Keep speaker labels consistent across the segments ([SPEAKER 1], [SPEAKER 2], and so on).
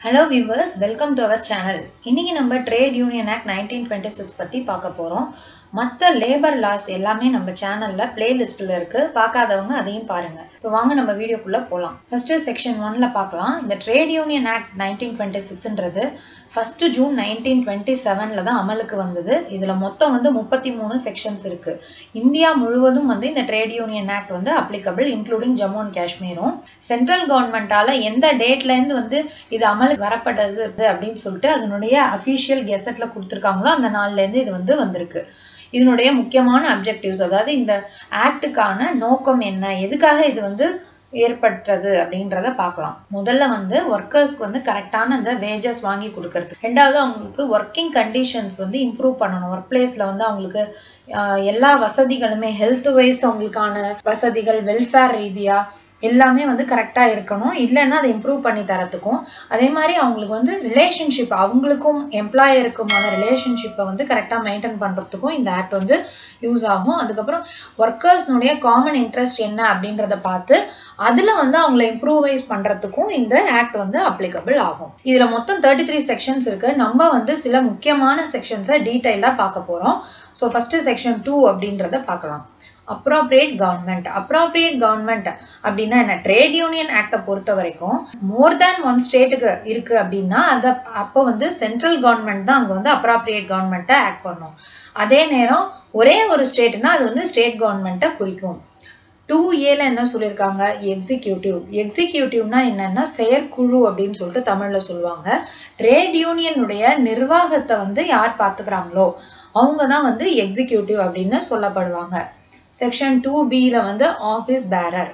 [SPEAKER 1] hello viewers welcome to our channel இன்னைக்கு நம்ம trade union act nineteen twenty six பற்றி பார்க்க போகிறோம் மற்ற லேபர் லாஸ் எல்லாமே நம்ம சேனலில் பிளேலிஸ்ட்டில் இருக்கு பார்க்காதவங்க அதையும் பாருங்க இப்போ வாங்க நம்ம வீடியோக்குள்ளே போகலாம் ஃபர்ஸ்ட் செக்ஷன் ஒன்ல பார்க்கலாம் இந்த trade union act nineteen twenty சிக்ஸ்ன்றது ஃபர்ஸ்ட் ஜூன் நைன்டீன் டுவெண்ட்டி செவனில் தான் அமலுக்கு வந்தது இதில் மொத்தம் வந்து முப்பத்தி மூணு செக்ஷன்ஸ் இருக்கு இந்தியா முழுவதும் வந்து இந்த ட்ரேட் யூனியன் ஆக்ட் வந்து அப்ளிகபிள் இன்க்ளூடிங் ஜம்மு அண்ட் காஷ்மீரும் சென்ட்ரல் கவர்மெண்டால எந்த டேட்ல இருந்து வந்து இது அமலுக்கு வரப்பட்டது அப்படின்னு சொல்லிட்டு அதனுடைய அஃபீஷியல் கெசட்ல கொடுத்துருக்காங்களோ அந்த நாள்ல இருந்து இது வந்து வந்திருக்கு இதனுடைய முக்கியமான அப்ஜெக்டிவ்ஸ் அதாவது இந்த ஆக்டுக்கான நோக்கம் என்ன எதுக்காக இது வந்து ஏற்பட்டது அப்படின்றத பார்க்கலாம் முதல்ல வந்து ஒர்க்கர்ஸ்க்கு வந்து கரெக்டான அந்த வேஜஸ் வாங்கி கொடுக்கறது ரெண்டாவது அவங்களுக்கு ஒர்க்கிங் கண்டிஷன்ஸ் வந்து இம்ப்ரூவ் பண்ணணும் ஒர்க் பிளேஸ்ல வந்து அவங்களுக்கு எல்லா வசதிகளுமே ஹெல்த் வைஸ் அவங்களுக்கான வசதிகள் வெல்ஃபேர் ரீதியா எல்லாமே வந்து கரெக்டாக இருக்கணும் இல்லைன்னா அதை இம்ப்ரூவ் பண்ணி தரத்துக்கும் அதே மாதிரி அவங்களுக்கு வந்து ரிலேஷன்ஷிப் அவங்களுக்கும் எம்ப்ளாயருக்குமான ரிலேஷன்ஷிப்பை வந்து கரெக்டாக மெயின்டைன் பண்ணுறதுக்கும் இந்த ஆக்ட் வந்து யூஸ் ஆகும் அதுக்கப்புறம் ஒர்க்கர்ஸ்னுடைய காமன் இன்ட்ரெஸ்ட் என்ன அப்படின்றத பார்த்து அதில் வந்து அவங்கள இம்ப்ரூவைஸ் பண்ணுறதுக்கும் இந்த ஆக்ட் வந்து அப்ளிகபிள் ஆகும் இதில் மொத்தம் தேர்ட்டி த்ரீ செக்ஷன்ஸ் இருக்கு நம்ம வந்து சில முக்கியமான செக்ஷன்ஸை டீட்டெயிலாக பார்க்க போகிறோம் ஸோ ஃபர்ஸ்ட் செக்ஷன் டூ அப்படின்றத பார்க்கலாம் அப்ராப்ரியேட் கவர்மெண்ட் அப்ராப்ரியேட் கவர்மெண்ட் அப்படின்னா என்ன ட்ரேட் யூனியன் ஆக்டை பொறுத்த வரைக்கும் மோர் தேன் ஒன் ஸ்டேட்டுக்கு இருக்கு அப்படின்னா அதை அப்போ வந்து சென்ட்ரல் கவர்மெண்ட் தான் அங்கே வந்து அப்ராப்ரியேட் கவர்மெண்ட்டை ஆக்ட் பண்ணும் அதே நேரம் ஒரே ஒரு ஸ்டேட்னா அது வந்து ஸ்டேட் கவர்மெண்ட்டை குறிக்கும் டூ ஏல என்ன சொல்லியிருக்காங்க எக்ஸிக்யூட்டிவ் எக்ஸிக்யூட்டிவ்னா என்னன்னா செயற்குழு அப்படின்னு சொல்லிட்டு தமிழ்ல சொல்லுவாங்க ட்ரேட் யூனியனுடைய நிர்வாகத்தை வந்து யார் பார்த்துக்கிறாங்களோ அவங்க தான் வந்து எக்ஸிக்யூட்டிவ் அப்படின்னு சொல்லப்படுவாங்க செக்ஷன் டூ பியில் வந்து ஆஃபீஸ் பேரர்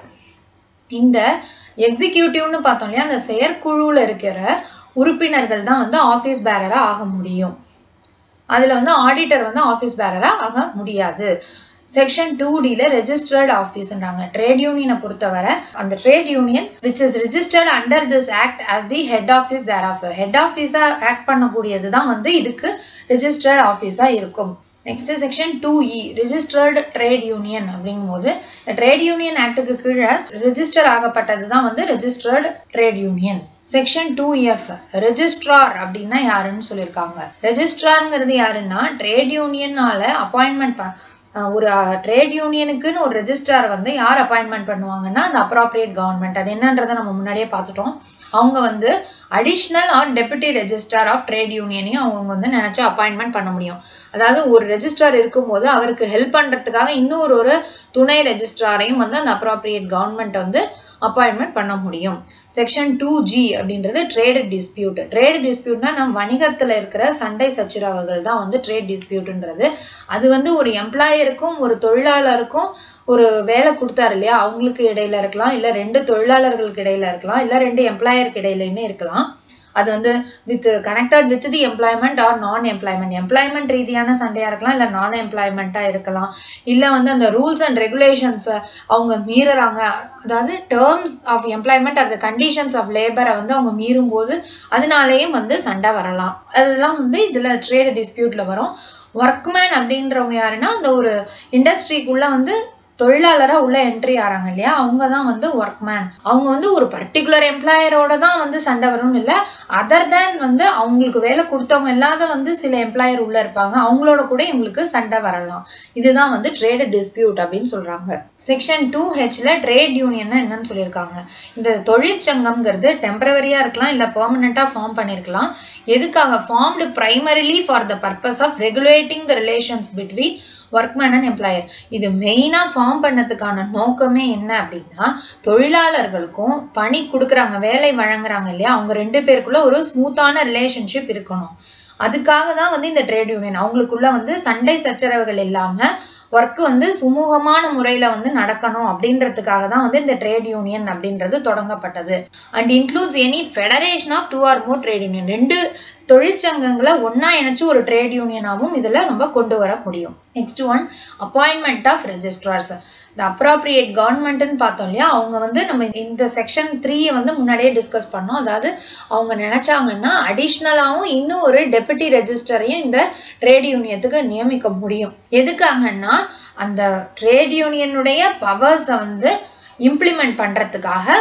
[SPEAKER 1] இந்த எக்ஸிக்யூட்டிவ்னு பார்த்தோம் இல்லையா அந்த செயற்குழுவில் இருக்கிற உறுப்பினர்கள் தான் வந்து ஆஃபீஸ் பேரராக ஆக முடியும் அதில் வந்து ஆடிட்டர் வந்து ஆஃபீஸ் பேரராக ஆக முடியாது செக்ஷன் டூ டில ரெஜிஸ்டர்ட் ஆஃபீஸ்ன்றாங்க ட்ரேட் யூனியனை பொறுத்தவரை அந்த trade union which is registered under this act as the head office there of head ஆஃபீஸா ஆக்ட் பண்ணக்கூடியது தான் வந்து இதுக்கு ரிஜிஸ்டர்ட் ஆஃபீஸா இருக்கும் next section two E registered trade union அப்படிங்கும் போது ட்ரேட் யூனியன் ஆக்டுக்கு கீழே ரிஜிஸ்டர் ஆகப்பட்டது தான் வந்து registered trade union section two F registrar அப்படின்னா யாருன்னு சொல்லியிருக்காங்க ரெஜிஸ்ட்ரார்ங்கிறது யாருன்னா ட்ரேட் யூனியனால அப்பாயின்மெண்ட் ஒரு ட்ரேட் யூனியனுக்குன்னு ஒரு ரெஜிஸ்ட்ரார் வந்து யார் அப்பாயின்மெண்ட் பண்ணுவாங்கன்னா அந்த அப்ராப்ரியேட் கவர்மெண்ட் அது என்னன்றதை நம்ம முன்னாடியே பார்த்துட்டோம் அவங்க வந்து additional or deputy registrar of trade யூனியனையும் அவங்க வந்து நினைச்சு அப்பாயின்மெண்ட் பண்ண முடியும் அதாவது ஒரு ரெஜிஸ்ட்ரார் இருக்கும்போது அவருக்கு ஹெல்ப் பண்றதுக்காக இன்னொரு ஒரு துணை ரெஜிஸ்ட்ராரையும் வந்து அந்த அப்ராப்ரியேட் கவர்மெண்ட் வந்து அப்பாயின்மெண்ட் பண்ண முடியும் செக்ஷன் டூ ஜி அப்படின்றது ட்ரேடு டிஸ்பியூட் ட்ரேடு டிஸ்பியூட்னா நம்ம வணிகத்துல இருக்கிற சண்டை சச்சரவுகள் தான் வந்து ட்ரேட் டிஸ்பியூட்ன்றது அது வந்து ஒரு எம்ப்ளாயருக்கும் ஒரு தொழிலாளருக்கும் ஒரு வேலை கொடுத்தாரு இல்லையா அவங்களுக்கு இடையில இருக்கலாம் இல்ல ரெண்டு தொழிலாளர்களுக்கு இடையில இருக்கலாம் இல்ல ரெண்டு எம்ப்ளாயருக்கு இடையிலயுமே இருக்கலாம் அது வந்து with connected with the employment or non employment employment ரீதியான சண்டையா இருக்கலாம் இல்ல நான் எம்ப்ளாய்மெண்ட்டா இருக்கலாம் இல்ல வந்து அந்த ரூல்ஸ் அண்ட் ரெகுலேஷன்ஸ் அவங்க மீறுறாங்க அதாவது terms of employment or the conditions of லேபரை வந்து அவங்க மீறும் போது அதனாலேயும் வந்து சண்டை வரலாம் அதெல்லாம் வந்து இதுல ட்ரேட் டிஸ்பியூட்ல வரும் ஒர்க்மேன் அப்படின்றவங்க யாருன்னா அந்த ஒரு இண்டஸ்ட்ரிக்குள்ள வந்து தொழிலாளராக உள்ள என்ட்ரி ஆறாங்க இல்லையா அவங்க தான் வந்து ஒர்க்மேன் அவங்க வந்து ஒரு பர்டிகுலர் எம்ப்ளாயரோட தான் வந்து சண்டை வரும்னு இல்லை அதர் தேன் வந்து அவங்களுக்கு வேலை கொடுத்தவங்க இல்லாத வந்து சில எம்ப்ளாயர் உள்ள இருப்பாங்க அவங்களோட கூட இவங்களுக்கு சண்டை வரலாம் இதுதான் வந்து ட்ரேடு டிஸ்பியூட் அப்படின்னு சொல்றாங்க செக்ஷன் டூ ஹெச்ல ட்ரேட் யூனியன் என்னன்னு சொல்லியிருக்காங்க இந்த தொழிற்சங்கம்ங்கிறது டெம்பரவரியா இருக்கலாம் இல்ல பெர்மனண்டா ஃபார்ம் பண்ணிருக்கலாம் எதுக்காக formed primarily for the purpose of regulating the relations between workman and employer இது மெயினாக ஃபார்ம் பண்ணதுக்கான நோக்கமே என்ன அப்படின்னா தொழிலாளர்களுக்கும் பணி கொடுக்குறாங்க வேலை வழங்குறாங்க இல்லையா அவங்க ரெண்டு பேருக்குள்ள ஒரு ஸ்மூத்தான ரிலேஷன்ஷிப் இருக்கணும் அதுக்காக தான் வந்து இந்த ட்ரேட் யூனியன் அவங்களுக்குள்ள வந்து சண்டை சச்சரவுகள் இல்லாம ஒர்க் வந்து சுமூகமான முறையில வந்து நடக்கணும் அப்படின்றதுக்காக தான் வந்து இந்த ட்ரேட் யூனியன் அப்படின்றது தொடங்கப்பட்டது and includes any federation of two or more trade union ரெண்டு தொழிற்சங்கங்களை ஒன்னா இணைச்சு ஒரு ட்ரேட் யூனியனாகவும் இதுல நம்ம கொண்டு வர முடியும் next one appointment of registrars இந்த அப்ராப்ரியேட் கவர்மெண்ட்னு பார்த்தோம் இல்லையா அவங்க வந்து நம்ம இந்த செக்ஷன் த்ரீயை வந்து முன்னாடியே டிஸ்கஸ் பண்ணோம் அதாவது அவங்க நினைச்சாங்கன்னா அடிஷ்னலாகவும் இன்னும் ஒரு டெபுட்டி ரெஜிஸ்டரையும் இந்த ட்ரேட் யூனியத்துக்கு நியமிக்க முடியும் எதுக்காகன்னா அந்த ட்ரேட் யூனியனுடைய பவர்ஸை வந்து இம்ப்ளிமெண்ட் பண்றதுக்காக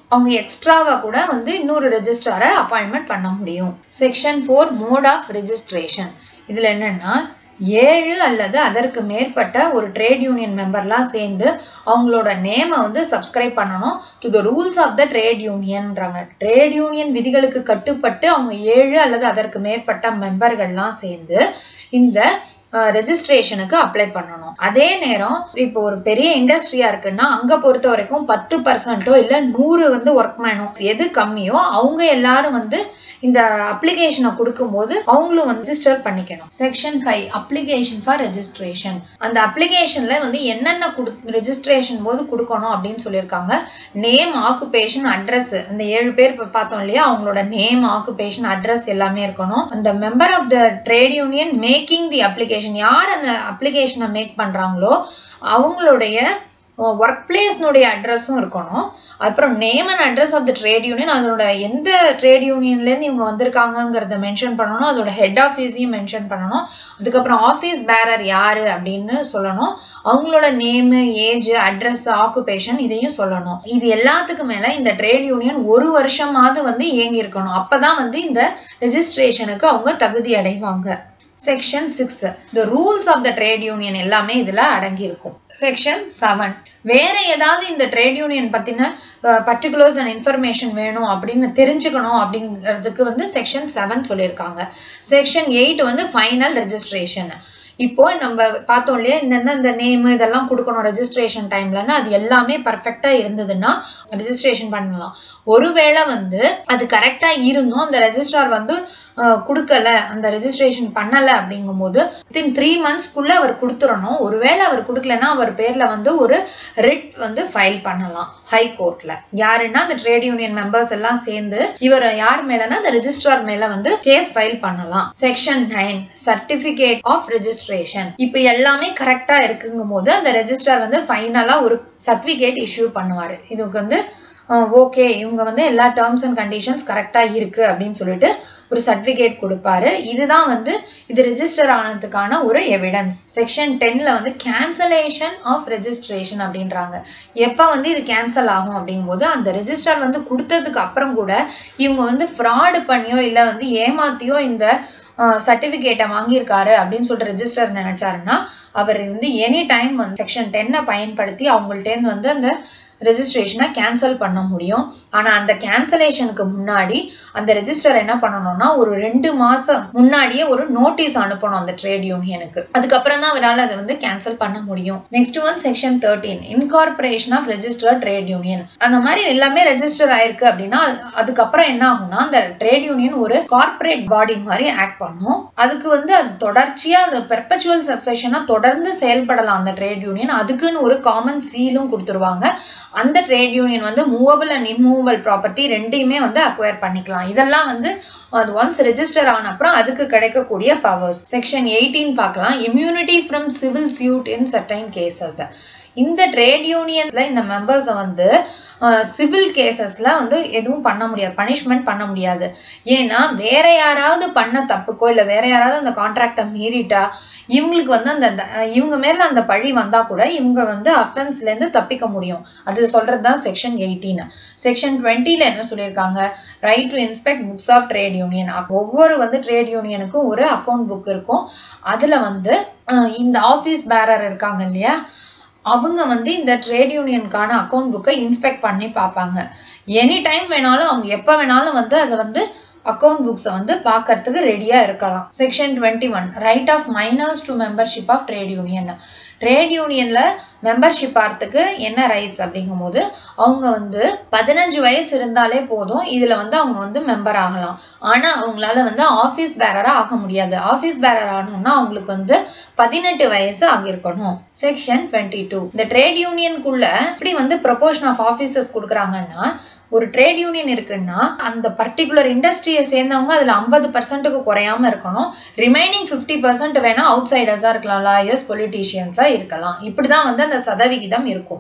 [SPEAKER 1] அவங்க எக்ஸ்ட்ராவா கூட வந்து இன்னொரு ரெஜிஸ்ட்ராரை அப்பாயின்மெண்ட் பண்ண முடியும் section four mode of registration இதுல என்னன்னா ஏழு அல்லது அதற்கு மேற்பட்ட ஒரு ட்ரேட் யூனியன் மெம்பர்லாம் சேர்ந்து அவங்களோட நேமை வந்து சப்ஸ்கிரைப் பண்ணணும் to the rules of the trade யூனியன்ன்றாங்க ட்ரேட் யூனியன் விதிகளுக்கு கட்டுப்பட்டு அவங்க ஏழு அல்லது அதற்கு மேற்பட்ட மெம்பர்கள்லாம் சேர்ந்து இந்த ரெஜிஸ்ட்ரேஷனுக்கு அப்ளை பண்ணணும் அதே நேரம் இப்போ ஒரு பெரிய இண்டஸ்ட்ரியா இருக்குன்னா அங்க பொறுத்த வரைக்கும் பத்து பர்சன்ட்டோ இல்ல நூறு வந்து ஒர்க்மேனோ எது கம்மியோ அவங்க எல்லாரும் வந்து இந்த அப்ளிகேஷனை கொடுக்கும்போது அவங்களும் வந்து ரெஜிஸ்டர் பண்ணிக்கணும் section five application for registration அந்த அப்ளிகேஷன்ல வந்து என்னென்ன கொடு ரெஜிஸ்ட்ரேஷன் போது கொடுக்கணும் அப்படின்னு சொல்லியிருக்காங்க நேம் ஆக்குபேஷன் அட்ரஸ் அந்த ஏழு பேர் இப்ப பார்த்தோம் இல்லையா அவங்களோட நேம் ஆக்குபேஷன் அட்ரஸ் எல்லாமே இருக்கணும் அந்த member of the trade union making the application யார் அந்த அப்ளிகேஷனை மேக் பண்றாங்களோ அவங்களுடைய ஒர்க் பிளேஸ்னுடைய அட்ரஸும் இருக்கணும் அப்புறம் name and address of the trade union அதோட எந்த ட்ரேட் யூனியன்லேருந்து இவங்க வந்திருக்காங்கங்கிறத மென்ஷன் பண்ணணும் அதோட ஹெட் ஆஃபீஸையும் மென்ஷன் பண்ணணும் அதுக்கப்புறம் ஆஃபீஸ் பேரர் யாரு அப்படின்னு சொல்லணும் அவங்களோட நேமு ஏஜ் அட்ரஸ் ஆக்குபேஷன் இதையும் சொல்லணும் இது எல்லாத்துக்கு மேல இந்த ட்ரேட் யூனியன் ஒரு வருஷமாவது வந்து இயங்கி இருக்கணும் அப்பதான் வந்து இந்த ரெஜிஸ்ட்ரேஷனுக்கு அவங்க தகுதி அடைவாங்க section six the rules of the trade union எல்லாமே இதுல அடங்கி இருக்கும் செக்ஷன் செவன் வேற ஏதாவது இந்த ட்ரேட் யூனியன் பத்தின பர்டிகுலர்ஸ் அண்ட் இன்ஃபர்மேஷன் வேணும் அப்படின்னு தெரிஞ்சுக்கணும் அப்படிங்கிறதுக்கு வந்து செக்ஷன் செவன் சொல்லியிருக்காங்க செக்ஷன் எயிட் வந்து ஃபைனல் ரெஜிஸ்ட்ரேஷன் இப்போ நம்ம பார்த்தோம் இல்லையா என்னென்ன இந்த நேம் இதெல்லாம் கொடுக்கணும் ரெஜிஸ்ட்ரேஷன் டைம்லன்னு அது எல்லாமே பர்ஃபெக்டா இருந்ததுன்னா ரெஜிஸ்ட்ரேஷன் பண்ணலாம் ஒருவேளை வந்து அது கரெக்டா இருந்தும் அந்த ரெஜிஸ்ட்ரார் வந்து கொடுக்கல அந்த ரெஜிஸ்ட்ரேஷன் பண்ணல அப்படிங்கும்போது வித்தின் த்ரீ மந்த்ஸ்க்குள்ள அவர் கொடுத்துடணும் ஒருவேளை அவர் கொடுக்கலன்னா அவர் பேர்ல வந்து ஒரு ரிட் வந்து ஃபைல் பண்ணலாம் ஹை கோர்ட்ல யாருன்னா அந்த ட்ரேட் யூனியன் மெம்பர்ஸ் எல்லாம் சேர்ந்து இவர் யார் மேலனா அந்த ரெஜிஸ்ட்ரார் மேல வந்து கேஸ் ஃபைல் பண்ணலாம் section nine certificate of registration இப்போ எல்லாமே கரெக்டா இருக்குங்கும் போது அந்த ரெஜிஸ்ட்ரார் வந்து ஃபைனலா ஒரு சர்டிபிகேட் இஷ்யூ பண்ணுவாரு இதுக்கு வந்து ஓகே இவங்க வந்து எல்லா டேர்ம்ஸ் அண்ட் கண்டிஷன்ஸ் கரெக்டா இருக்கு அப்படின்னு சொல்லிட்டு ஒரு சர்டிபிகேட் கொடுப்பாரு இதுதான் வந்து இது ரெஜிஸ்டர் ஆனதுக்கான ஒரு எவிடன்ஸ் செக்ஷன் டென்ல வந்து கேன்சலேஷன் ஆஃப் ரெஜிஸ்ட்ரேஷன் அப்படின்றாங்க எப்ப வந்து இது கேன்சல் ஆகும் அப்படிங்கும்போது அந்த ரெஜிஸ்டர் வந்து கொடுத்ததுக்கு அப்புறம் கூட இவங்க வந்து ஃப்ராடு பண்ணியோ இல்லை வந்து ஏமாத்தியோ இந்த சர்டிபிகேட்டை வாங்கியிருக்காரு அப்படின்னு சொல்லிட்டு ரெஜிஸ்டர் நினைச்சாருன்னா அவர் வந்து எனி டைம் வந்து செக்ஷன் டென்னை பயன்படுத்தி அவங்கள்ட்டேருந்து வந்து அந்த ரெஜிஸ்ட்ரேஷனை கேன்சல் பண்ண முடியும் ஆனா அந்த கேன்சலேஷனுக்கு முன்னாடி அந்த ரெஜிஸ்டர் என்ன பண்ணணும்னா ஒரு ரெண்டு மாசம் முன்னாடியே ஒரு நோட்டீஸ் அனுப்பணும் அந்த ட்ரேட் யூனியனுக்கு அதுக்கப்புறம் தான் அவரால் அதை வந்து கேன்சல் பண்ண முடியும் next one section thirteen incorporation of registered trade union அந்த மாதிரி எல்லாமே ரெஜிஸ்டர் ஆயிருக்கு அப்படின்னா அதுக்கப்புறம் என்ன ஆகும்னா அந்த ட்ரேட் யூனியன் ஒரு கார்பரேட் பாடி மாதிரி ஆக்ட் பண்ணும் அதுக்கு வந்து அது தொடர்ச்சியா அந்த பெர்பச்சுவல் சக்சஷனா தொடர்ந்து செயல்படலாம் அந்த ட்ரேட் யூனியன் அதுக்குன்னு ஒரு காமன் சீலும் கொடுத்துருவாங்க அந்த ட்ரேட் யூனியன் வந்து மூவபிள் அண்ட் இம்மூவபிள் ப்ராப்பர்ட்டி ரெண்டையுமே வந்து அக்வயர் பண்ணிக்கலாம் இதெல்லாம் வந்து அது ஒன்ஸ் ரெஜிஸ்டர் ஆன அப்புறம் அதுக்கு கிடைக்கக்கூடிய பவர்ஸ் செக்ஷன் எயிட்டீன் பார்க்கலாம் immunity from civil suit in certain cases இந்த ட்ரேட் யூனியன்ஸ்ல இந்த மெம்பர்ஸை வந்து சிவில் கேசஸ்ல வந்து எதுவும் பண்ண முடியாது பனிஷ்மெண்ட் பண்ண முடியாது ஏன்னா வேற யாராவது பண்ண தப்புக்கோ இல்லை வேற யாராவது அந்த கான்ட்ராக்டை மீறிட்டா இவங்களுக்கு வந்து அந்த இவங்க மேல அந்த பழி வந்தா கூட இவங்க வந்து அஃபென்ஸ்ல இருந்து தப்பிக்க முடியும் அது சொல்றது தான் செக்ஷன் எயிட்டீன் செக்ஷன் டுவெண்ட்டில என்ன சொல்லியிருக்காங்க right to inspect books of trade union ஒவ்வொரு வந்து ட்ரேட் யூனியனுக்கும் ஒரு அக்கௌண்ட் புக் இருக்கும் அதுல வந்து இந்த ஆஃபீஸ் பேரர் இருக்காங்க இல்லையா அவங்க வந்து இந்த ட்ரேட் யூனியனுக்கான அக்கௌண்ட் புக்கை இன்ஸ்பெக்ட் பண்ணி பார்ப்பாங்க எனி டைம் வேணாலும் அவங்க எப்போ வேணாலும் வந்து அதை வந்து அக்கௌண்ட் புக்ஸை வந்து பார்க்கறதுக்கு ரெடியாக இருக்கலாம் section twenty one right of minors to membership of trade union trade யூனியன்ல மெம்பர்ஷிப் ஆகிறதுக்கு என்ன ரைட்ஸ் அப்படிங்கும்போது அவங்க வந்து பதினஞ்சு வயசு இருந்தாலே போதும் இதுல வந்து அவங்க வந்து மெம்பர் ஆகலாம் ஆனா அவங்களால வந்து ஆபீஸ் பேரரா ஆக முடியாது ஆபீஸ் பேரர் ஆகணும்னா அவங்களுக்கு வந்து பதினெட்டு வயசு ஆகியிருக்கணும் செக்ஷன் டுவெண்ட்டி டூ இந்த ட்ரேட் யூனியனுக்குள்ள எப்படி வந்து ப்ரொபோஷன் ஆஃப் ஆஃபீஸர்ஸ் கொடுக்குறாங்கன்னா ஒரு ட்ரேட் யூனியன் இருக்குன்னா அந்த பர்டிகுலர் இண்டஸ்ட்ரியை சேர்ந்தவங்க அதுல ஐம்பது பர்சன்ட்டுக்கு குறையாம இருக்கணும் ரிமைனிங் ஃபிஃப்டி பர்சன்ட் வேணா அவுட் சைடர்ஸா இருக்கலாம் லாயர்ஸ் பொலிட்டீஷியன்ஸா இருக்கலாம் இப்படிதான் வந்து அந்த சதவிகிதம் இருக்கும்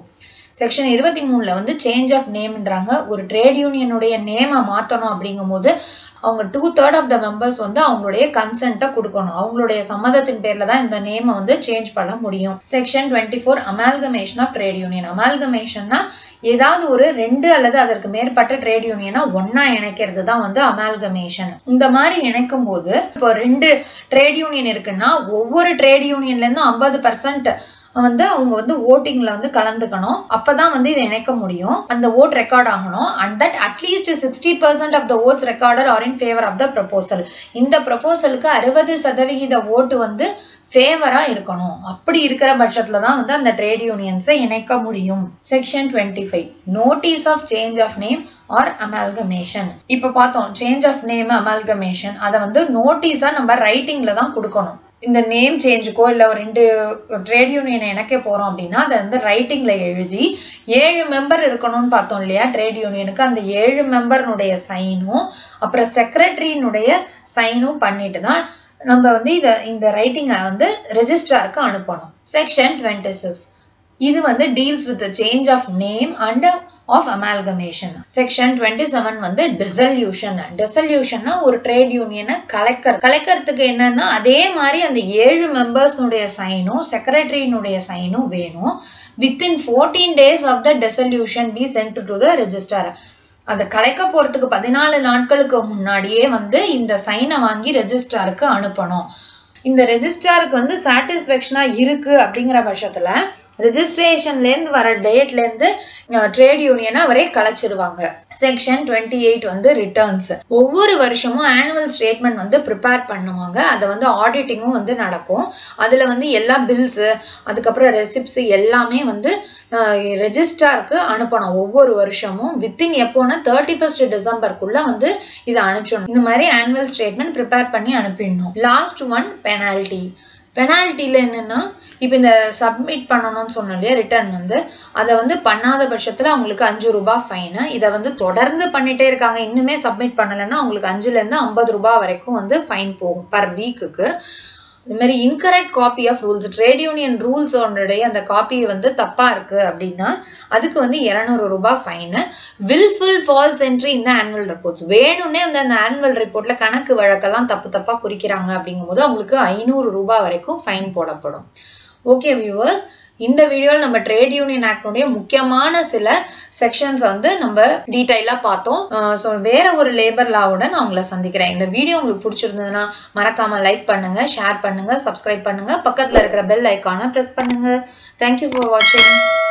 [SPEAKER 1] செக்ஷன் இருபத்தி மூணுல வந்து சேஞ்ச் ஆஃப் நேம்ன்றாங்க ஒரு ட்ரேட் யூனியனுடைய நேமை மாத்தணும் அப்படிங்கும்போது அவங்க two third of the members வந்து அவங்களுடைய கன்சென்ட்டை கொடுக்கணும் அவங்களுடைய சம்மதத்தின் பேர்ல தான் இந்த நேமை வந்து சேஞ்ச் பண்ண முடியும் section twenty four amalgamation of trade union அமால்கமேஷன்னா ஏதாவது ஒரு ரெண்டு அல்லது அதற்கு மேற்பட்ட ட்ரேட் யூனியனை ஒன்னா இணைக்கிறது தான் வந்து அமால்கமேஷன் இந்த மாதிரி இணைக்கும் போது இப்போ ரெண்டு ட்ரேட் யூனியன் இருக்குன்னா ஒவ்வொரு ட்ரேட் யூனியன்ல இருந்து ஐம்பது பர்சன்ட் வந்து அவங்க வந்து ஓட்டிங்ல வந்து கலந்துக்கணும் அப்பதான் வந்து இதை இணைக்க முடியும் அந்த ஓட் ரெக்கார்ட் ஆகணும் and that at least sixty percent of the votes recorder are in favour of the proposal இந்த ப்ரொபோசலுக்கு அறுபது சதவிகித ஓட்டு வந்து ஃபேவரா இருக்கணும் அப்படி இருக்கிற பட்சத்துல தான் வந்து அந்த ட்ரேட் யூனியன்ஸை இணைக்க முடியும் section twenty five notice of change of name or amalgamation இப்ப பார்த்தோம் சேஞ்ச் ஆஃப் நேம் அமால்கமேஷன் அதை வந்து நோட்டீஸா நம்ம ரைட்டிங்ல தான் கொடுக்கணும் இந்த நேம் சேஞ்சுக்கோ இல்லை ஒரு ரெண்டு ட்ரேட் யூனியனை இணைக்க போறோம் அப்படின்னா அதை வந்து ரைட்டிங்ல எழுதி ஏழு மெம்பர் இருக்கணும்னு பார்த்தோம் இல்லையா ட்ரேட் யூனியனுக்கு அந்த ஏழு மெம்பர்னுடைய சைனும் அப்புறம் செக்ரட்டரியினுடைய சைனும் பண்ணிட்டு தான் நம்ம வந்து இதை இந்த ரைட்டிங்கை வந்து ரெஜிஸ்ட்ராருக்கு அனுப்பணும் செக்ஷன் டுவெண்ட்டி சிக்ஸ் இது வந்து deals with change of name and of amalgamation section twenty seven வந்து டிசல்யூஷன் டிசல்யூஷன்னா ஒரு ட்ரேட் யூனியனை கலைக்கர் கலைக்கிறதுக்கு என்னன்னா அதே மாதிரி அந்த ஏழு மெம்பர்ஸ்னுடைய சைனும் செக்ரட்டரியினுடைய சைனும் வேணும் within fourteen days of the dissolution be sent to the register அதை கலைக்க போறதுக்கு பதினாலு நாட்களுக்கு முன்னாடியே வந்து இந்த சைனை வாங்கி ரெஜிஸ்ட்ராருக்கு அனுப்பணும் இந்த ரெஜிஸ்ட்ராருக்கு வந்து சாட்டிஸ்ஃபேக்ஷனா இருக்கு அப்படிங்கிற பட்சத்துல ரெஜிஸ்ட்ரேஷன்லேருந்து வர டேட்லேருந்து ட்ரேட் யூனியனை அவரே கலைச்சிடுவாங்க செக்ஷன் டுவெண்ட்டி எயிட் வந்து ரிட்டர்ன்ஸ் ஒவ்வொரு வருஷமும் ஆனுவல் ஸ்டேட்மெண்ட் வந்து ப்ரிப்பேர் பண்ணுவாங்க அதை வந்து ஆடிட்டிங்கும் வந்து நடக்கும் அதில் வந்து எல்லா பில்ஸு அதுக்கப்புறம் ரெசிப்ஸ் எல்லாமே வந்து ரெஜிஸ்டாருக்கு அனுப்பணும் ஒவ்வொரு வருஷமும் வித்தின் எப்போனா தேர்ட்டி ஃபர்ஸ்ட் டிசம்பருக்குள்ள வந்து இதை அனுப்பிச்சிடணும் இந்த மாதிரி ஆனுவல் ஸ்டேட்மெண்ட் ப்ரிப்பேர் பண்ணி அனுப்பிடணும் லாஸ்ட் ஒன் பெனால்ட்டி பெனால்ட்டியில் என்னன்னா இப்போ இந்த சப்மிட் பண்ணணும்னு சொன்னோம் இல்லையா ரிட்டர்ன் வந்து அதை வந்து பண்ணாத பட்சத்தில் அவங்களுக்கு அஞ்சு ரூபாய் ஃபைனு இதை வந்து தொடர்ந்து பண்ணிட்டே இருக்காங்க இன்னுமே சப்மிட் பண்ணலைன்னா அவங்களுக்கு அஞ்சுலேருந்து ஐம்பது ரூபாய் வரைக்கும் வந்து ஃபைன் போகும் பர் வீக்குக்கு இந்த மாதிரி incorrect copy of rules trade union ரூல்ஸோடைய அந்த காப்பி வந்து தப்பா இருக்கு அப்படின்னா அதுக்கு வந்து இருநூறு ரூபாய் ஃபைனு வில்ஃபுல் ஃபால்ஸ் என்ட்ரி இந்த ஆனுவல் ரிப்போர்ட்ஸ் வேணும்னே அந்த அந்த ஆனுவல் ரிப்போர்ட்ல கணக்கு வழக்கெல்லாம் தப்பு தப்பா குறிக்கிறாங்க அப்படிங்கும்போது அவங்களுக்கு ஐநூறு ரூபாய் வரைக்கும் ஃபைன் போடப்படும் ஓகே வியூவர்ஸ் இந்த வீடியோவில் நம்ம ட்ரேட் யூனியன் ஆக்டுடைய முக்கியமான சில செக்ஷன்ஸ் வந்து நம்ம டீட்டெயிலாக பார்த்தோம் ஸோ வேற ஒரு லேபர் லாவோட நான் உங்களை சந்திக்கிறேன் இந்த வீடியோ உங்களுக்கு பிடிச்சிருந்ததுன்னா மறக்காம லைக் பண்ணுங்க ஷேர் பண்ணுங்க சப்ஸ்கிரைப் பண்ணுங்க பக்கத்தில் இருக்கிற பெல் ஐக்கானை ப்ரெஸ் பண்ணுங்க தேங்க்யூ ஃபார் வாட்சிங்